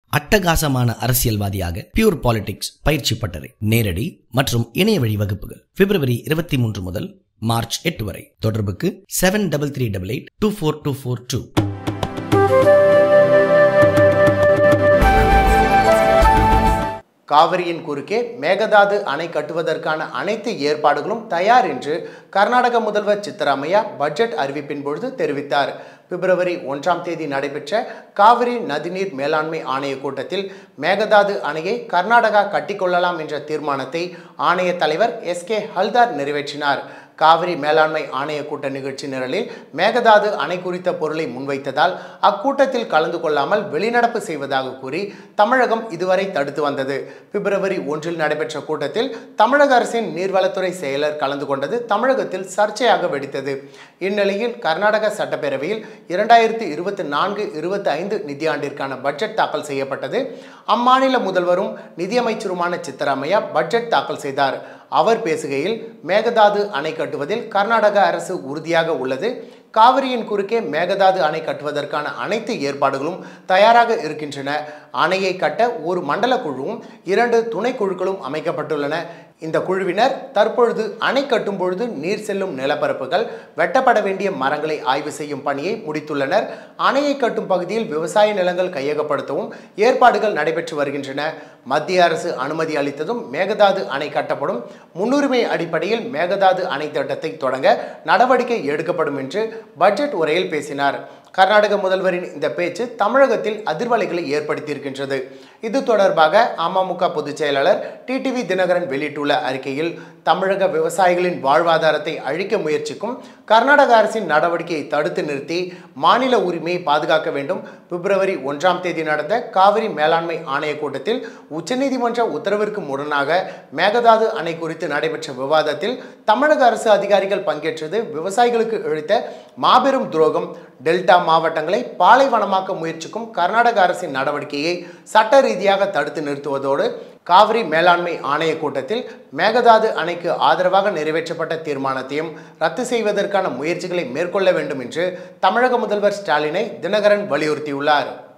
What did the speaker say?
அட்டகாசமான அரசியல்வாதியாக pure politics பயிற்சி பட்டறை நேரடி மற்றும் இணைய வழி வகுப்புகள் பிப்ரவரி இருபத்தி மூன்று முதல் மார்ச் எட்டு வரை தொடர்புக்கு seven double three double eight two four two four two காவிரியின் குறுக்கே மேகதாது அணை கட்டுவதற்கான அனைத்து ஏற்பாடுகளும் தயார் என்று கர்நாடக முதல்வர் சித்தராமையா பட்ஜெட் அறிவிப்பின் பொழுது தெரிவித்தார் பிப்ரவரி ஒன்றாம் தேதி நடைபெற்ற காவிரி நதிநீர் மேலாண்மை ஆணைய கூட்டத்தில் மேகதாது அணையை கர்நாடகா கட்டிக்கொள்ளலாம் என்ற தீர்மானத்தை ஆணைய தலைவர் எஸ் கே ஹல்தார் நிறைவேற்றினார் காவிரி மேலாண்மை ஆணைய கூட்ட நிகழ்ச்சி நிரலில் மேகதாது அணை குறித்த பொருளை முன்வைத்ததால் அக்கூட்டத்தில் கலந்து கொள்ளாமல் வெளிநடப்பு செய்வதாக கூறி தமிழகம் இதுவரை தடுத்து வந்தது பிப்ரவரி ஒன்றில் நடைபெற்ற கூட்டத்தில் தமிழக அரசின் நீர்வளத்துறை செயலர் கலந்து கொண்டது தமிழகத்தில் சர்ச்சையாக வெடித்தது இந்நிலையில் கர்நாடக சட்டப்பேரவையில் இரண்டாயிரத்தி இருபத்தி நான்கு இருபத்தி ஐந்து நிதியாண்டிற்கான பட்ஜெட் தாக்கல் செய்யப்பட்டது அம்மாநில முதல்வரும் நிதியமைச்சருமான சித்தராமையா பட்ஜெட் தாக்கல் செய்தார் அவர் பேசுகையில் மேகதாது அணை கட்டுவதில் கர்நாடக அரசு உறுதியாக உள்ளது காவிரியின் குறுக்கே மேகதாது அணை கட்டுவதற்கான அனைத்து ஏற்பாடுகளும் தயாராக இருக்கின்றன அணையை கட்ட ஒரு மண்டல குழுவும் இரண்டு துணை குழுக்களும் அமைக்கப்பட்டுள்ளன இந்த குழுவினர் தற்பொழுது அணை கட்டும் பொழுது நீர் செல்லும் நிலப்பரப்புகள் வெட்டப்பட வேண்டிய மரங்களை ஆய்வு செய்யும் பணியை முடித்துள்ளனர் அணையை கட்டும் பகுதியில் விவசாய நிலங்கள் கையகப்படுத்தவும் ஏற்பாடுகள் நடைபெற்று வருகின்றன மத்திய அரசு அனுமதி அளித்ததும் மேகதாது அணை கட்டப்படும் முன்னுரிமை அடிப்படையில் மேகதாது அணை திட்டத்தை தொடங்க நடவடிக்கை எடுக்கப்படும் என்று பட்ஜெட் உரையில் பேசினார் கர்நாடக முதல்வரின் இந்த பேச்சு தமிழகத்தில் அதிர்வலைகளை ஏற்படுத்தியிருக்கின்றது இது தொடர்பாக அமமுக பொதுச் செயலாளர் டிடிவி தினகரன் வெளியிட்டுள்ள அறிக்கையில் தமிழக விவசாயிகளின் வாழ்வாதாரத்தை அழிக்க முயற்சிக்கும் கர்நாடக அரசின் நடவடிக்கையை தடுத்து நிறுத்தி மாநில உரிமையை பாதுகாக்க வேண்டும் பிப்ரவரி ஒன்றாம் தேதி நடந்த காவிரி மேலாண்மை ஆணைய கூட்டத்தில் உச்சநீதிமன்ற உத்தரவிற்கு முரணாக மேகதாது அணை குறித்து நடைபெற்ற விவாதத்தில் தமிழக அரசு அதிகாரிகள் பங்கேற்றது விவசாயிகளுக்கு இழுத்த மாபெரும் துரோகம் டெல்டா மாவட்டங்களை பாலைவனமாக்க முயற்சிக்கும் கர்நாடக அரசின் நடவடிக்கையை சட்ட ரீதியாக தடுத்து நிறுத்துவதோடு காவிரி மேலாண்மை ஆணைய கூட்டத்தில் மேகதாது அணைக்கு ஆதரவாக நிறைவேற்றப்பட்ட தீர்மானத்தையும் ரத்து செய்வதற்கான முயற்சிகளை மேற்கொள்ள வேண்டும் என்று தமிழக முதல்வர் ஸ்டாலினை தினகரன் வலியுறுத்தியுள்ளார்